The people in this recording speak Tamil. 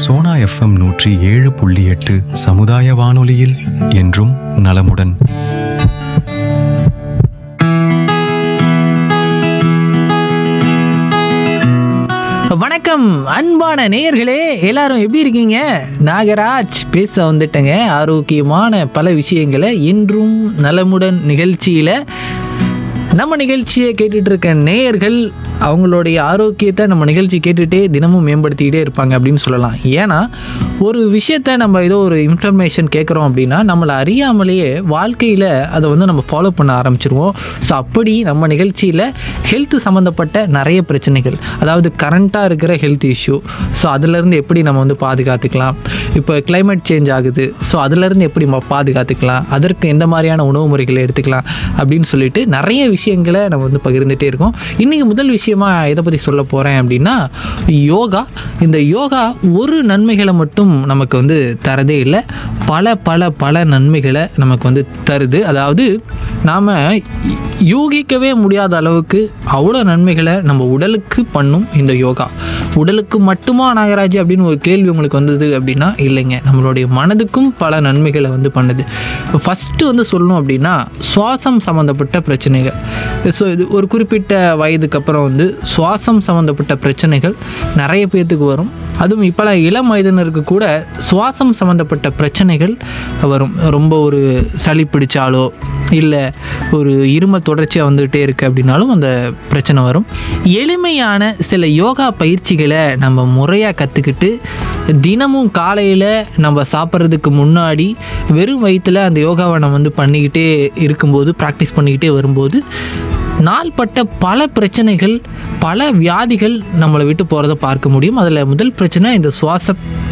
சோனா எஃப்எம் நூற்றி ஏழு புள்ளி எட்டு சமுதாய வானொலியில் என்றும் நலமுடன் வணக்கம் அன்பான நேயர்களே எல்லாரும் எப்படி இருக்கீங்க நாகராஜ் பேச வந்துட்டேங்க ஆரோக்கியமான பல விஷயங்களை இன்றும் நலமுடன் நிகழ்ச்சியில் நம்ம நிகழ்ச்சியை கேட்டுட்டு இருக்க நேயர்கள் அவங்களுடைய ஆரோக்கியத்தை நம்ம நிகழ்ச்சி கேட்டுகிட்டே தினமும் மேம்படுத்திக்கிட்டே இருப்பாங்க அப்படின்னு சொல்லலாம் ஏன்னா ஒரு விஷயத்த நம்ம ஏதோ ஒரு இன்ஃபர்மேஷன் கேட்குறோம் அப்படின்னா நம்மளை அறியாமலேயே வாழ்க்கையில் அதை வந்து நம்ம ஃபாலோ பண்ண ஆரம்பிச்சிருவோம் ஸோ அப்படி நம்ம நிகழ்ச்சியில் ஹெல்த் சம்மந்தப்பட்ட நிறைய பிரச்சனைகள் அதாவது கரண்ட்டாக இருக்கிற ஹெல்த் இஷ்யூ ஸோ அதுலேருந்து எப்படி நம்ம வந்து பாதுகாத்துக்கலாம் இப்போ climate சேஞ்ச் ஆகுது ஸோ அதுலேருந்து எப்படி நம்ம பாதுகாத்துக்கலாம் அதற்கு எந்த மாதிரியான உணவு முறைகளை எடுத்துக்கலாம் அப்படின்னு சொல்லிட்டு நிறைய விஷயங்களை நம்ம வந்து பகிர்ந்துட்டே இருக்கோம் இன்றைக்கி முதல் விஷயமா எதை பற்றி சொல்ல போகிறேன் அப்படின்னா யோகா இந்த யோகா ஒரு நன்மைகளை மட்டும் நமக்கு வந்து தரதே இல்லை பல பல பல நன்மைகளை நமக்கு வந்து தருது அதாவது நாம் யூகிக்கவே முடியாத அளவுக்கு அவ்வளோ நன்மைகளை நம்ம உடலுக்கு பண்ணும் இந்த யோகா உடலுக்கு மட்டுமா நாகராஜ் அப்படின்னு ஒரு கேள்வி உங்களுக்கு வந்தது அப்படின்னா இல்லைங்க நம்மளுடைய மனதுக்கும் பல நன்மைகளை வந்து பண்ணுது இப்போ ஃபஸ்ட்டு வந்து சொல்லணும் அப்படின்னா சுவாசம் சம்மந்தப்பட்ட பிரச்சனைகள் ஸோ இது ஒரு குறிப்பிட்ட வயதுக்கு அப்புறம் வந்து சுவாசம் சம்மந்தப்பட்ட பிரச்சனைகள் நிறைய பேர்த்துக்கு வரும் அதுவும் இப்போலாம் இளம் வயதினருக்கு கூட சுவாசம் சம்மந்தப்பட்ட பிரச்சனைகள் வரும் ரொம்ப ஒரு சளி பிடிச்சாலோ இல்லை ஒரு இருமல் தொடர்ச்சியாக வந்துகிட்டே இருக்குது அப்படின்னாலும் அந்த பிரச்சனை வரும் எளிமையான சில யோகா பயிற்சிகளை நம்ம முறையாக கற்றுக்கிட்டு தினமும் காலையில் நம்ம சாப்பிட்றதுக்கு முன்னாடி வெறும் வயிற்றில் அந்த யோகாவை நம்ம வந்து பண்ணிக்கிட்டே இருக்கும்போது ப்ராக்டிஸ் பண்ணிக்கிட்டே வரும்போது நாள்பட்ட பல பிரச்சனைகள் பல வியாதிகள் நம்மளை விட்டு போகிறத பார்க்க முடியும் அதில் முதல் பிரச்சனை இந்த சுவாச